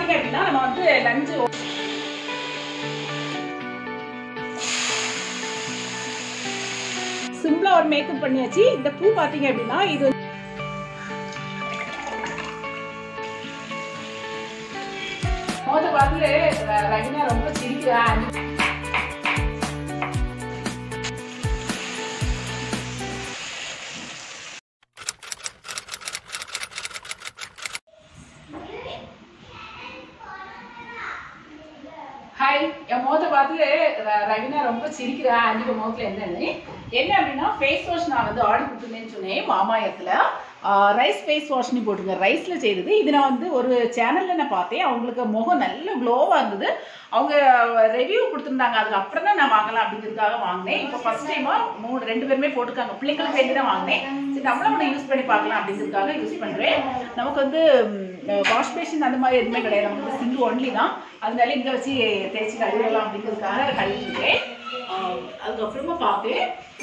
பாத்தீங்க அப்படின்னா நம்ம வந்து லஞ்சு சிம்பிளா ஒரு மேக்கப் பண்ணியாச்சு இந்த பூ பாத்தீங்க அப்படின்னா இது மோத பார்த்து ரகினா ரொம்ப சிரிக்கிறா ஹாய் என் முகத்தை பார்த்து ர- ரவினா ரொம்ப சிரிக்கிறா அன்றைக்கு முகத்தில் என்னன்னு என்ன அப்படின்னா ஃபேஸ் வாஷ் நான் வந்து ஆர்டர் கொடுத்துருந்தேன்னு சொன்னேன் மாமாயத்தில் ரைஸ் ஃபேஸ் வாஷ்னு போட்டுருங்க ரைஸில் செய்தது இது நான் வந்து ஒரு சேனலில் நான் பார்த்தேன் அவங்களுக்கு முகம் நல்ல க்ளோவாக இருந்தது அவங்க ரிவ்யூ கொடுத்துருந்தாங்க அதுக்கு அப்புறம் தான் நான் வாங்கலாம் அப்படிங்கிறதுக்காக வாங்கினேன் இப்போ ஃபர்ஸ்ட் டைமாக மூணு ரெண்டு பேருமே போட்டிருக்காங்க பிள்ளைங்களுக்கு வேண்டி தான் வாங்கினேன் சரி நம்மளும் ஒன்று யூஸ் பண்ணி பார்க்கலாம் அப்படிங்கிறதுக்காக யூஸ் பண்ணுறேன் நமக்கு வந்து வாஷ் பேஷன் அந்த மாதிரி எதுவுமே கிடையாது நமக்கு வந்து சிங்கு ஒன்லி தான் அதனால இங்கே வச்சு தேய்ச்சி கழுவிடலாம் அப்படிங்கிறதுக்காக கழுவிட்டேன் அதுக்கப்புறமா பார்த்தேன்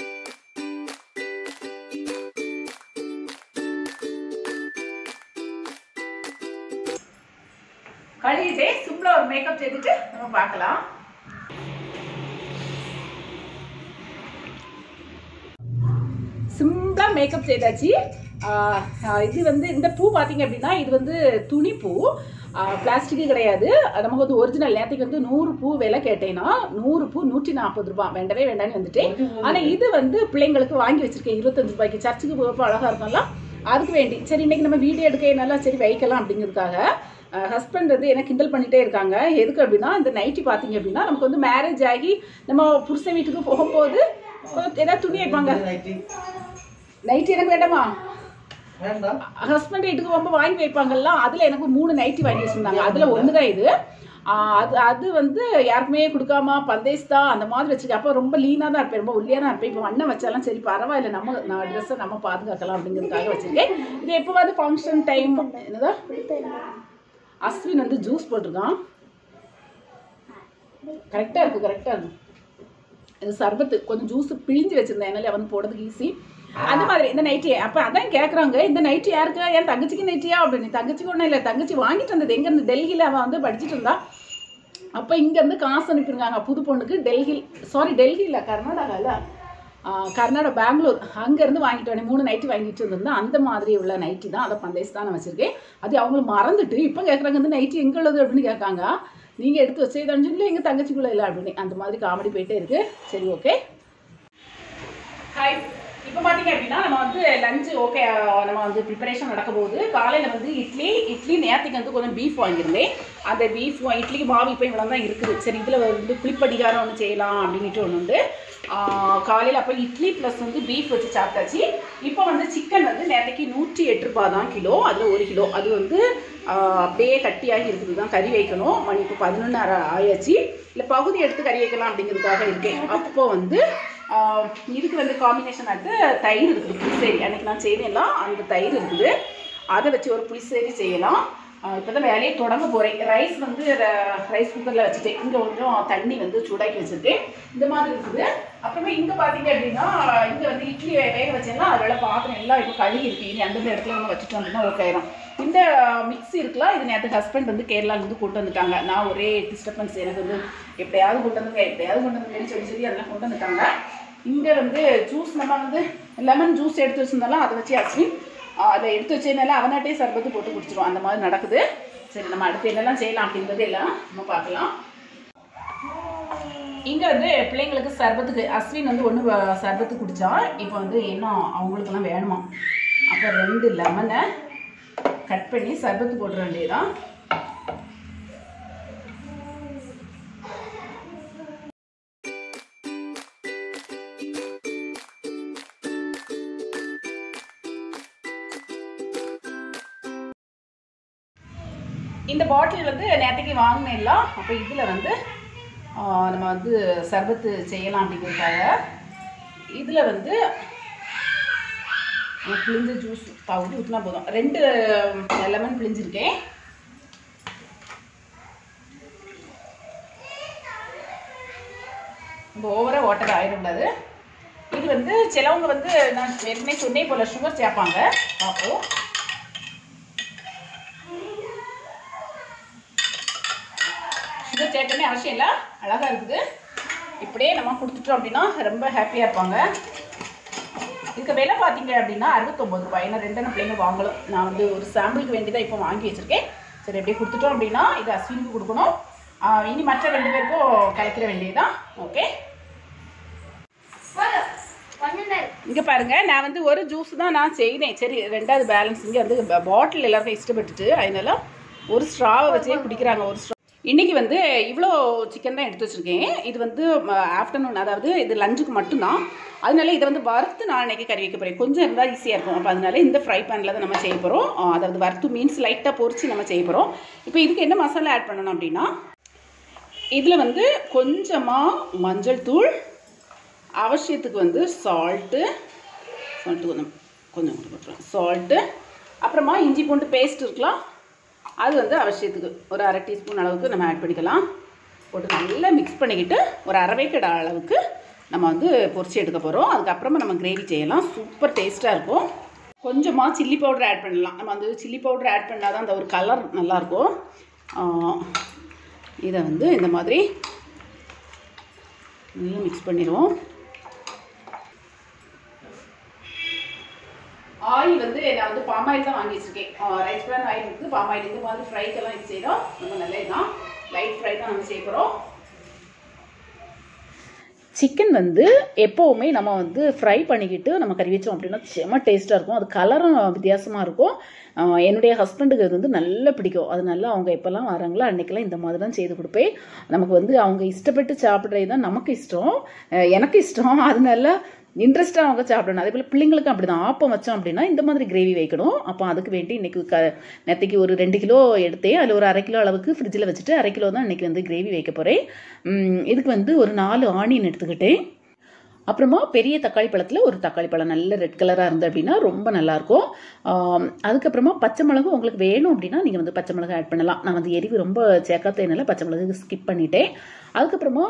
கழுவிட்டு சிம்பிளா ஒரு மேக்கப் செய்துட்டு நம்ம பார்க்கலாம் சிம்பிளா மேக்கப் செய்தாச்சு ஆஹ் ஆஹ் இது வந்து இந்த பூ பார்த்தீங்க அப்படின்னா இது வந்து துணி பூ பிளாஸ்டிக்கு கிடையாது நமக்கு வந்து ஒரிஜினல் நேற்றுக்கு வந்து நூறு பூ விலை கேட்டேன்னா நூறு பூ நூற்றி நாற்பது ரூபாய் வேண்டவே வேண்டாம்னு வந்துட்டேன் ஆனால் இது வந்து பிள்ளைங்களுக்கு வாங்கி வச்சிருக்கேன் இருபத்தஞ்சு ரூபாய்க்கு சர்ச்சுக்கு போகிறப்ப அழகாக இருக்கும்ல அதுக்கு வேண்டி சரி இன்னைக்கு நம்ம வீடியோ எடுக்க நல்லா சரி வைக்கலாம் அப்படிங்கிறதுக்காக ஹஸ்பண்ட் வந்து என்ன கிண்டல் பண்ணிட்டே இருக்காங்க எதுக்கு அப்படின்னா இந்த நைட்டி பார்த்தீங்க அப்படின்னா நமக்கு வந்து மேரேஜ் ஆகி நம்ம புருஷன் வீட்டுக்கு போகும்போது ஏதாவது துணி வைப்பாங்க நைட்டி எனக்கு வேண்டாமா வேண்டாம் ஹஸ்பண்ட் வீட்டுக்கு ரொம்ப வாங்கி வைப்பாங்கல்ல அதில் எனக்கு மூணு நைட்டி வாங்கி வச்சிருந்தாங்க அதில் ஒன்று தான் இது ஆஹ் அது அது வந்து யாருக்குமே கொடுக்காம பந்தேஸ் தான் அந்த மாதிரி வச்சிருக்கேன் அப்போ ரொம்ப லீனாக தான் இருப்பேன் ரொம்ப ஒல்லியாக தான் இருப்பேன் இப்போ அண்ணன் வச்சாலும் சரி பரவாயில்ல நம்ம நான் ட்ரெஸ்ஸை நம்ம பாதுகாக்கலாம் அப்படிங்கிறதுக்காக வச்சிருக்கேன் இது எப்போவாது ஃபங்க்ஷன் டைம் என்னதா அஸ்வின் வந்து ஜூஸ் போட்டிருக்கான் கரெக்டாக இருக்குது கரெக்டாக இருக்குது இது சர்பத்து கொஞ்சம் ஜூஸ் பிழிஞ்சு வச்சிருந்தேன் என்னால வந்து போடுறதுக்கு ஈஸி அந்த மாதிரி இந்த நைட்டி அப்போ அதான் கேட்குறாங்க இந்த நைட்டி யாருக்கு என் தங்கச்சிக்கு நைட்டியா அப்படின்னு தங்கச்சிக்கு ஒன்றும் இல்லை தங்கச்சி வாங்கிட்டு வந்தது எங்கேருந்து டெல்லியில் அவன் வந்து படிச்சுட்டு இருந்தா அப்போ இங்கேருந்து காசு அனுப்பியிருக்காங்க புது பொண்ணுக்கு டெல்லி சாரி டெல்லியில் கர்நாடகாவில் கர்நாடகா பெங்களூர் அங்கேருந்து வாங்கிட்டு வந்தேன் மூணு நைட்டி வாங்கிட்டு வந்திருந்தேன் அந்த மாதிரி உள்ள நைட்டி தான் அதை பந்தேஸ் தான் நான் வச்சுருக்கேன் அது அவங்களும் மறந்துட்டு இப்போ கேட்குறாங்க இந்த நைட்டி எங்கே உள்ளது அப்படின்னு கேட்காங்க நீங்கள் எடுத்து வச்சே இல்லை எங்கள் தங்கச்சிக்குள்ளே இல்லை அப்படின்னு அந்த மாதிரி காமெடி போயிட்டே இருக்கு சரி ஓகே ஹாய் இப்போ பார்த்தீங்க அப்படின்னா நம்ம வந்து லஞ்சு ஓகே நம்ம வந்து ப்ரிப்பரேஷன் நடக்க போகுது காலையில் வந்து இட்லி இட்லி நேற்றுக்கு வந்து கொஞ்சம் பீஃப் வாங்கியிருந்தேன் அந்த பீஃப் இட்லிக்கு மாவு இப்போ இவ்வளோ தான் இருக்குது சரி இதில் வந்து புளிப்படிகாரம் ஒன்று செய்யலாம் அப்படின்ட்டு ஒன்று உண்டு காலையில் அப்போ இட்லி ப்ளஸ் வந்து பீஃப் வச்சு சாப்பிட்டாச்சு இப்போ வந்து சிக்கன் வந்து நேற்றுக்கு நூற்றி எட்டு ரூபாய் தான் கிலோ அதில் ஒரு கிலோ அது வந்து ஆஹ், அப்படியே கட்டியாகி இருக்குது தான் கறி வைக்கணும் மணி இப்போ பதினொன்று ஆயாச்சு இல்லை பகுதி எடுத்து கறி வைக்கலாம் அப்படிங்கிறதுக்காக இருக்கேன் அப்போ வந்து ஆஹ், இதுக்கு வந்து காம்பினேஷன் வந்து தயிர் இருக்குது புளிசேரி அன்னைக்கு நான் செய்தேன்லாம் அந்த தயிர் இருக்குது அதை வச்சு ஒரு புளிசேரி செய்யலாம் இப்போ தான் வேலையை தொடங்க போகிறேன் ரைஸ் வந்து ரைஸ் குக்கரில் வச்சுட்டேன் இங்கே கொஞ்சம் தண்ணி வந்து சூடாக்கி வச்சுருக்கேன் இந்த மாதிரி இருக்குது அப்புறமா இங்கே பார்த்தீங்க அப்படின்னா இங்கே வந்து இட்லி வே- வேக வச்சேன்னா அதில் பாத்திரம் எல்லாம் இப்போ கழுகி இருக்கு இனி அந்தந்த இடத்துல நம்ம வச்சுட்டு வந்தோம்னா ஓகே ஆயிரும் இந்த மிக்ஸி இருக்கலாம் இது நேற்று ஹஸ்பண்ட் வந்து கேரளாலேருந்து கொண்டு வந்துட்டாங்க நான் ஒரே டிஸ்டர்பன்ஸ் எனக்கு வந்து எப்படியாவது கொண்டு வந்துங்க எப்படியாவது கொண்டு வந்துங்கன்னு சொல்லி சொல்லி அதெல்லாம் கொண்டு வந்துட்டாங்க இங்கே வந்து ஜூஸ் நம்ம வந்து லெமன் ஜூஸ் எடுத்து வச்சிருந்தாலும் அதை வச்சு அஸ்வின் அதை எடுத்து வச்சதுனால அவனாட்டே சர்பத்து போட்டு குடிச்சிருவோம் அந்த மாதிரி நடக்குது சரி நம்ம அடுத்து என்னெல்லாம் செய்யலாம் அப்படின்றது எல்லாம் நம்ம பார்க்கலாம் இங்கே வந்து பிள்ளைங்களுக்கு சர்பத்துக்கு அஸ்வின் வந்து ஒன்று சர்பத்து குடித்தான் இப்போ வந்து இன்னும் அவங்களுக்கெல்லாம் வேணுமா அப்போ ரெண்டு லெமனை கட் பண்ணி சர்பத்து போட்டுற வேண்டியதான் இந்த பாட்டில் வந்து நேற்றுக்கு வாங்கினேன்ல அப்போ இதில் வந்து ஆ, நம்ம வந்து சர்பத்து செய்யலாம் அப்படிங்கிறதுக்காக இதில் வந்து ஆ, பிழிஞ்ச ஜூஸ் பவுடர் ஊற்றினா போதும் ரெண்டு லெமன் பிழிஞ்சிருக்கேன் ரொம்ப ஓவராக வாட்டர் ஆயிடக்கூடாது இது வந்து சிலவங்க வந்து நான் ஏற்கனவே சொன்னே போல் சுகர் சேர்ப்பாங்க பார்ப்போம் மசாலா சேர்க்கணும்னே அவசியம் இல்லை அழகாக இருக்குது இப்படியே நம்ம கொடுத்துட்டோம் அப்படின்னா ரொம்ப ஹாப்பியாக இருப்பாங்க இதுக்கு விலை பார்த்தீங்க அப்படின்னா அறுபத்தொம்பது ரூபாய் ஏன்னா ரெண்டு பிள்ளைங்க வாங்கலாம் நான் வந்து ஒரு சாம்பிளுக்கு வேண்டி தான் இப்போ வாங்கி வச்சுருக்கேன் சரி எப்படி கொடுத்துட்டோம் அப்படின்னா இது அஸ்வினுக்கு கொடுக்கணும் ஆஹ் இனி மற்ற ரெண்டு பேருக்கும் கலக்கிற வேண்டியதுதான் ஓகே இங்கே பாருங்க நான் வந்து ஒரு ஜூஸ் தான் நான் செய்தேன் சரி ரெண்டாவது பேலன்ஸ் இங்கே வந்து பாட்டில் எல்லாருக்கும் இஷ்டப்பட்டுட்டு அதனால ஒரு ஸ்ட்ராவை வச்சே குடிக்கிறாங்க ஒரு ஸ்ட்ரா இன்னைக்கு வந்து இவ்வளோ சிக்கன் தான் எடுத்து வச்சுருக்கேன் இது வந்து ஆஃப்டர்நூன் அதாவது இது லஞ்சுக்கு மட்டும்தான் அதனால இதை வந்து வறுத்து நான் இன்னைக்கு கறி வைக்க போகிறேன் கொஞ்சம் இருந்தால் ஈஸியாக இருக்கும் அப்போ அதனால இந்த ஃப்ரை பேனில் தான் நம்ம செய்ய போகிறோம் அதாவது வறுத்து மீன்ஸ் லைட்டாக பொரிச்சு நம்ம செய்ய போகிறோம் இப்போ இதுக்கு என்ன மசாலா ஆட் பண்ணணும் அப்படின்னா இதில் வந்து கொஞ்சமாக மஞ்சள் தூள் அவசியத்துக்கு வந்து சால்ட்டு சால்ட்டு கொஞ்சம் கொஞ்சம் போட்டுருவேன் சால்ட்டு அப்புறமா இஞ்சி பூண்டு பேஸ்ட் இருக்கலாம் அது வந்து அவசியத்துக்கு ஒரு அரை டீஸ்பூன் அளவுக்கு நம்ம ஆட் பண்ணிக்கலாம் போட்டு நல்லா மிக்ஸ் பண்ணிக்கிட்டு ஒரு அரை வேக்கடை அளவுக்கு நம்ம வந்து பொரிச்சு எடுக்க போகிறோம் அதுக்கப்புறமா நம்ம கிரேவி செய்யலாம் சூப்பர் டேஸ்ட்டாக இருக்கும் கொஞ்சமாக சில்லி பவுடர் ஆட் பண்ணலாம் நம்ம வந்து சில்லி பவுடர் ஆட் பண்ணால் தான் அந்த ஒரு கலர் நல்லாயிருக்கும் இதை வந்து இந்த மாதிரி நல்லா மிக்ஸ் பண்ணிடுவோம் ஆயில் வந்து நான் வந்து பாம் ஆயில் தான் வாங்கி வச்சிருக்கேன் ரைஸ் பிரான் ஆயில் இருக்குது பாம் ஆயில் இந்த மாதிரி ஃப்ரைக்கெல்லாம் இது செய்கிறோம் ரொம்ப நல்லது தான் லைட் ஃப்ரை தான் நம்ம செய்ய போகிறோம் சிக்கன் வந்து எப்போவுமே நம்ம வந்து ஃப்ரை பண்ணிக்கிட்டு நம்ம கறி வச்சோம் அப்படின்னா செம்ம டேஸ்ட்டாக இருக்கும் அது கலரும் வித்தியாசமாக இருக்கும் ஆஹ் என்னுடைய ஹஸ்பண்டுக்கு அது வந்து நல்லா பிடிக்கும் அதனால அவங்க எப்போல்லாம் வராங்களோ அன்றைக்கெல்லாம் இந்த மாதிரி தான் செய்து கொடுப்பேன் நமக்கு வந்து அவங்க இஷ்டப்பட்டு சாப்பிட்றது தான் நமக்கு இஷ்டம் அஹ் எனக்கு இஷ்டம் அதனால இன்ட்ரெஸ்ட்டாக அவங்க சாப்பிடணும் அதே போல் பிள்ளைங்களுக்கு அப்படி தான் ஆப்பம் வச்சோம் அப்படின்னா இந்த மாதிரி கிரேவி வைக்கணும் அப்போ அதுக்கு வேண்டி இன்றைக்கி க நேற்றுக்கு ஒரு ரெண்டு கிலோ எடுத்தேன் அதில் ஒரு அரை கிலோ அளவுக்கு ஃப்ரிட்ஜில் வச்சுட்டு அரை கிலோ தான் இன்றைக்கி வந்து கிரேவி வைக்க போகிறேன் இதுக்கு வந்து ஒரு நாலு ஆனியன் எடுத்துக்கிட்டேன் அப்புறமா பெரிய தக்காளி பழத்தில் ஒரு தக்காளி பழம் நல்ல ரெட் கலராக இருந்து அப்படின்னா ரொம்ப நல்லாயிருக்கும் ஆம், அதுக்கப்புறமா பச்சை மிளகு உங்களுக்கு வேணும் அப்படின்னா நீங்கள் வந்து பச்சை மிளகு ஆட் பண்ணலாம் நான் வந்து எரிவு ரொம்ப சேர்க்காததுனால பச்சை மிளகு ஸ்கிப் பண்ணிட்டேன் அதுக்கப்புறமா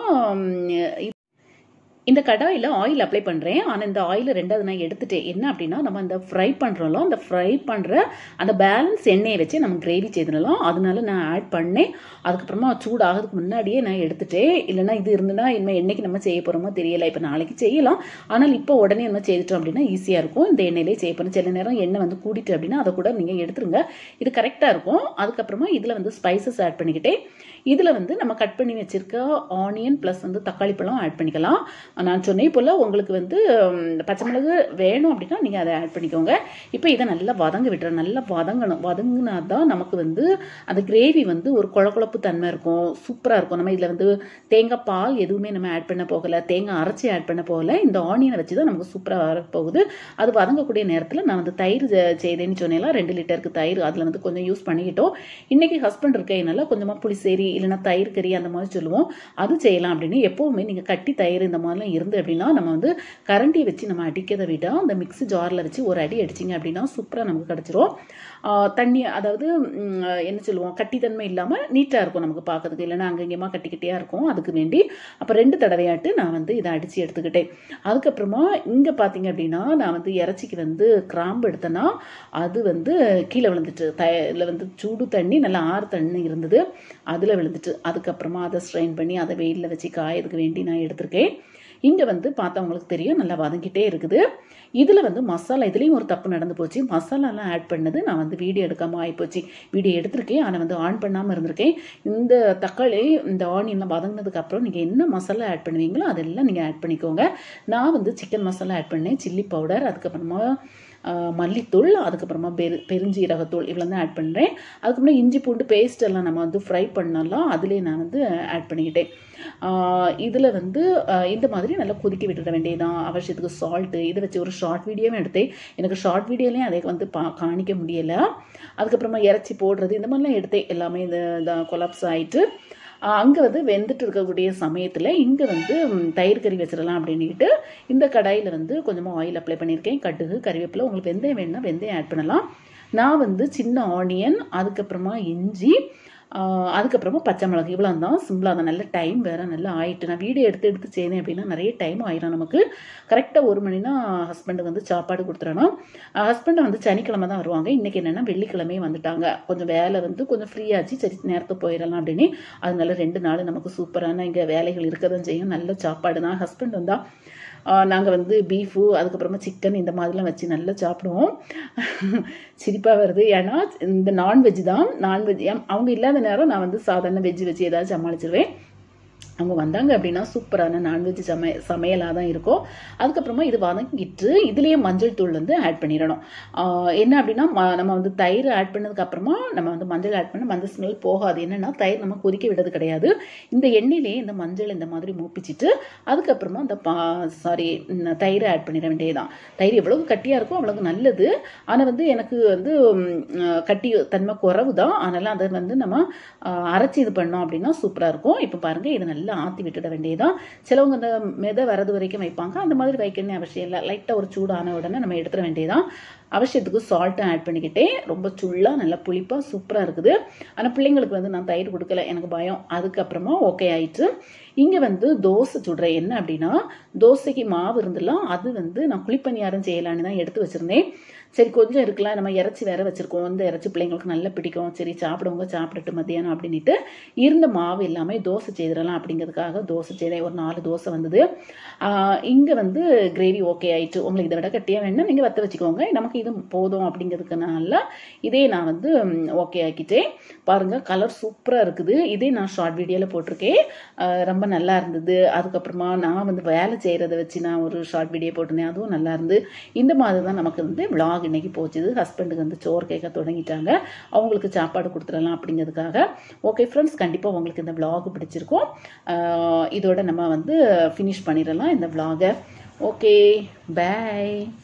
ம், இந்த கடாயில் ஆயில் அப்ளை பண்ணுறேன் ஆனால் இந்த ஆயில் ரெண்டாவது நான் எடுத்துட்டேன் என்ன அப்படின்னா நம்ம அந்த ஃப்ரை பண்ணுறோம்ல அந்த ஃப்ரை பண்ணுற அந்த பேலன்ஸ் எண்ணெயை வச்சு நம்ம கிரேவி செய்திடலாம் அதனால நான் ஆட் பண்ணேன் அதுக்கப்புறமா சூடு ஆகிறதுக்கு முன்னாடியே நான் எடுத்துட்டேன் இல்லைன்னா இது இருந்துன்னா இனிமேல் என்னைக்கு நம்ம செய்ய போகிறோமோ தெரியல இப்போ நாளைக்கு செய்யலாம் ஆனால் இப்போ உடனே நம்ம செய்துட்டோம் அப்படின்னா ஈஸியாக இருக்கும் இந்த எண்ணெயிலே செய்ய போகிறோம் சில நேரம் எண்ணெய் வந்து கூடிட்டு அப்படின்னா அதை கூட நீங்கள் எடுத்துருங்க இது கரெக்டாக இருக்கும் அதுக்கப்புறமா இதில் வந்து ஸ்பைசஸ் ஆட் பண்ணிக்கிட்டே இதில் வந்து நம்ம கட் பண்ணி வச்சிருக்க ஆனியன் ப்ளஸ் வந்து தக்காளி பழம் ஆட் பண்ணிக்கலாம் நான் சொன்னே போல் உங்களுக்கு வந்து ம், பச்சை மிளகு வேணும் அப்படின்னா நீங்கள் அதை ஆட் பண்ணிக்கோங்க இப்போ இதை நல்லா வதங்க விட்டுறேன் நல்லா வதங்கணும் வதங்கினா தான் நமக்கு வந்து அந்த கிரேவி வந்து ஒரு குழகுழப்பு தன்மை இருக்கும் சூப்பராக இருக்கும் நம்ம இதில் வந்து தேங்காய் பால் எதுவுமே நம்ம ஆட் பண்ண போகலை தேங்காய் அரைச்சி ஆட் பண்ண போகல இந்த ஆனியனை வச்சு தான் நமக்கு சூப்பராக வரப்போகுது அது வதங்கக்கூடிய நேரத்தில் நான் வந்து தயிர் செ- செய்தேன்னு சொன்னேன்ல ரெண்டு லிட்டருக்கு தயிர் அதில் வந்து கொஞ்சம் யூஸ் பண்ணிக்கிட்டோம் இன்னைக்கு ஹஸ்பண்ட் இருக்கனால கொஞ்சமாக புளிசேரி இல்லைன்னா தயிர் கறி அந்த மாதிரி சொல்லுவோம் அது செய்யலாம் அப்படின்னு எப்போவுமே நீங்கள் கட்டி தயிர் இந்த மாதிரிலாம் இருந்து அப்படின்னா நம்ம வந்து கரண்டி வச்சு நம்ம அடிக்கிறதை விட அந்த மிக்ஸி ஜாரில் வச்சு ஒரு அடி அடிச்சிங்க அப்படின்னா சூப்பராக நமக்கு கிடச்சிரும் ஆஹ் தண்ணி அதாவது ம், என்ன சொல்லுவோம் கட்டித்தன்மை இல்லாமல் நீட்டாக இருக்கும் நமக்கு பார்க்கறதுக்கு இல்லைன்னா அங்கங்கேயுமா கட்டி கட்டியாக இருக்கும் அதுக்கு வேண்டி அப்போ ரெண்டு தடவையாட்டு நான் வந்து இதை அடித்து எடுத்துக்கிட்டேன் அதுக்கப்புறமா இங்கே பார்த்தீங்க அப்படின்னா நான் வந்து இறைச்சிக்கு வந்து கிராம்பு எடுத்தேன்னா அது வந்து கீழே விழுந்துட்டு த இதில் வந்து சூடு தண்ணி நல்லா ஆறு தண்ணி இருந்தது அதில் விழுந்துட்டு அதுக்கப்புறமா அதை ஸ்ட்ரெயின் பண்ணி அதை வெயிலில் வச்சு காயதுக்கு வேண்டி நான் எடுத்திருக்கேன் இங்கே வந்து பார்த்தவங்களுக்கு தெரியும் நல்லா வதங்கிட்டே இருக்குது இதில் வந்து மசாலா இதுலேயும் ஒரு தப்பு நடந்து போச்சு மசாலாலாம் ஆட் பண்ணது நான் வந்து வீடியோ எடுக்காமல் ஆகிப்போச்சு வீடியோ எடுத்திருக்கேன் ஆனால் வந்து ஆன் பண்ணாமல் இருந்திருக்கேன் இந்த தக்காளி இந்த ஆனியன்லாம் வதங்கினதுக்கு அப்புறம் நீங்கள் என்ன மசாலா ஆட் பண்ணுவீங்களோ அதெல்லாம் நீங்கள் ஆட் பண்ணிக்கோங்க நான் வந்து சிக்கன் மசாலா ஆட் பண்ணேன் சில்லி பவுடர் அதுக்கப்புறமா ஆஹ், மல்லித்தூள் அதுக்கப்புறமா பெரு பெருஞ்சீரகத்தூள் இவ்வளோ தான் ஆட் பண்ணுறேன் அதுக்கப்புறம் இஞ்சி பூண்டு பேஸ்ட் எல்லாம் நம்ம வந்து ஃப்ரை பண்ணலாம் அதுலேயே நான் வந்து ஆட் பண்ணிக்கிட்டேன் இதில் வந்து ஆஹ், இந்த மாதிரி நல்லா கொதிக்க விட்டுட வேண்டியதான் அவசியத்துக்கு சால்ட்டு இதை வச்சு ஒரு ஷார்ட் வீடியோவும் எடுத்தேன் எனக்கு ஷார்ட் வீடியோலையும் அதை வந்து பா காணிக்க முடியலை அதுக்கப்புறமா இறச்சி போடுறது இந்த மாதிரிலாம் எடுத்தேன் எல்லாமே இந்த கொலாப்ஸ் ஆயிட்டு அங்கே வந்து வெந்துட்டு இருக்கக்கூடிய சமயத்தில் இங்கே வந்து ம், தயிர் கறி வச்சிடலாம் அப்படின்னுட்டு இந்த கடாயில் வந்து கொஞ்சமாக ஆயில் அப்ளை பண்ணியிருக்கேன் கடுகு கறிவேப்பிலை உங்களுக்கு வெந்தயம் வேணும்னா வெந்தயம் ஆட் பண்ணலாம் நான் வந்து சின்ன ஆனியன் அதுக்கப்புறமா இஞ்சி ஆஹ் அதுக்கப்புறமா பச்சை மிளகு இவ்வளோ தான் சிம்பிளாக தான் நல்ல டைம் வேறு நல்லா ஆயிட்டு நான் வீடியோ எடுத்து எடுத்து செய்தேன் அப்படின்னா நிறைய டைம் ஆயிரும் நமக்கு கரெக்டாக ஒரு மணினா ஹஸ்பண்டுக்கு வந்து சாப்பாடு கொடுத்துறணும் ஹஸ்பண்டை வந்து சனிக்கிழமை தான் வருவாங்க இன்றைக்கி என்னென்னா வெள்ளிக்கிழமையே வந்துட்டாங்க கொஞ்சம் வேலை வந்து கொஞ்சம் ஃப்ரீயாச்சு சரி நேரத்துக்கு போயிடலாம் அப்படின்னு அதனால ரெண்டு நாள் நமக்கு சூப்பரான இங்கே வேலைகள் இருக்க தான் செய்யும் நல்ல சாப்பாடு தான் ஹஸ்பண்ட் வந்தால் நாங்கள் வந்து பீஃபு அதுக்கப்புறமா சிக்கன் இந்த மாதிரிலாம் வச்சு நல்லா சாப்பிடுவோம் சிரிப்பாக வருது ஏன்னா இந்த நான்வெஜ் தான் நான்வெஜ் அவங்க இல்லாத நேரம் நான் வந்து சாதாரண வெஜ் வச்சு ஏதாவது சமாளிச்சிருவேன் அவங்க வந்தாங்க அப்படின்னா சூப்பரான நான்வெஜ் சமய சமையலாக தான் இருக்கும் அதுக்கப்புறமா இது வதங்கிட்டு இதுலேயே மஞ்சள் தூள் வந்து ஆட் பண்ணிடணும் ஆஹ் என்ன அப்படின்னா ம- நம்ம வந்து தயிர் ஆட் பண்ணதுக்கு அப்புறமா நம்ம வந்து மஞ்சள் ஆட் பண்ண மஞ்சள் ஸ்மெல் போகாது என்னன்னா தயிர் நம்ம கொதிக்க விடுறது கிடையாது இந்த எண்ணெயிலே இந்த மஞ்சள் இந்த மாதிரி மூப்பிச்சிட்டு அதுக்கப்புறமா இந்த பா சாரி தயிரை ஆட் பண்ணிட வேண்டியதுதான் தயிர் எவ்வளவு கட்டியாக இருக்கோ அவ்வளவு நல்லது ஆனால் வந்து எனக்கு வந்து ம், அஹ், கட்டி தன்மை குறவு தான் அதனால் அதை வந்து நம்ம அஹ், அரைச்சி இது பண்ணோம் அப்படின்னா சூப்பராக இருக்கும் இப்போ பாருங்கள் இதை நல்லா ஆற்றி விட்டுட வேண்டியதுதான் சிலவங்க அந்த மெதை வரது வரைக்கும் வைப்பாங்க அந்த மாதிரி வைக்கணும்னு அவசியம் இல்லை லைட்டாக ஒரு சூடான உடனே நம்ம எடுத்துட வேண்டியதுதான் அவசியத்துக்கு சால்ட்டும் ஆட் பண்ணிக்கிட்டேன் ரொம்ப சுள்ளாக நல்லா புளிப்பாக சூப்பராக இருக்குது ஆனால் பிள்ளைங்களுக்கு வந்து நான் தயிர் கொடுக்கல எனக்கு பயம் அதுக்கப்புறமா ஓகே ஆயிட்டு இங்கே வந்து தோசை சுடுறேன் என்ன அப்படின்னா தோசைக்கு மாவு இருந்துலாம் அது வந்து நான் குழிப்பணியாரம் செய்யலான்னு தான் எடுத்து வச்சுருந்தேன் சரி கொஞ்சம் இருக்கலாம் நம்ம இறைச்சி வேற வச்சுருக்கோம் இந்த இறைச்சி பிள்ளைங்களுக்கு நல்லா பிடிக்கும் சரி சாப்பிடுவங்க சாப்பிடட்டு மத்தியானம் அப்படின்ட்டு இருந்த மாவு எல்லாமே தோசை செய்திடலாம் அப்படிங்கிறதுக்காக தோசை செய்தேன் ஒரு நாலு தோசை வந்தது இங்கே வந்து கிரேவி ஓகே ஆயிட்டு உங்களுக்கு இதை விட கட்டியாக வேணும்னா நீங்கள் வத்த வச்சுக்கோங்க நமக்கு இது போதும் அப்படிங்கிறதுக்குனால இதே நான் வந்து ஓகே ஆக்கிட்டேன் பாருங்கள் கலர் சூப்பராக இருக்குது இதே நான் ஷார்ட் வீடியோவில் போட்டிருக்கேன் ஆஹ் ரொம்ப நல்லா இருந்தது அதுக்கப்புறமா நான் வந்து வேலை செய்கிறத வச்சு நான் ஒரு ஷார்ட் வீடியோ போட்டிருந்தேன் அதுவும் நல்லா இருந்து இந்த மாதிரி தான் நமக்கு வந்து vlog இன்னைக்கு போச்சுது ஹஸ்பண்டுக்கு வந்து சோறு கேட்க தொடங்கிட்டாங்க அவங்களுக்கு சாப்பாடு கொடுத்துடலாம் அப்படிங்கிறதுக்காக ஓகே ஃப்ரெண்ட்ஸ் கண்டிப்பாக உங்களுக்கு இந்த vlog பிடிச்சிருக்கும் ஆஹ் இதோட நம்ம வந்து ஃபினிஷ் பண்ணிடலாம் இந்த vlog-அ ஓகே பை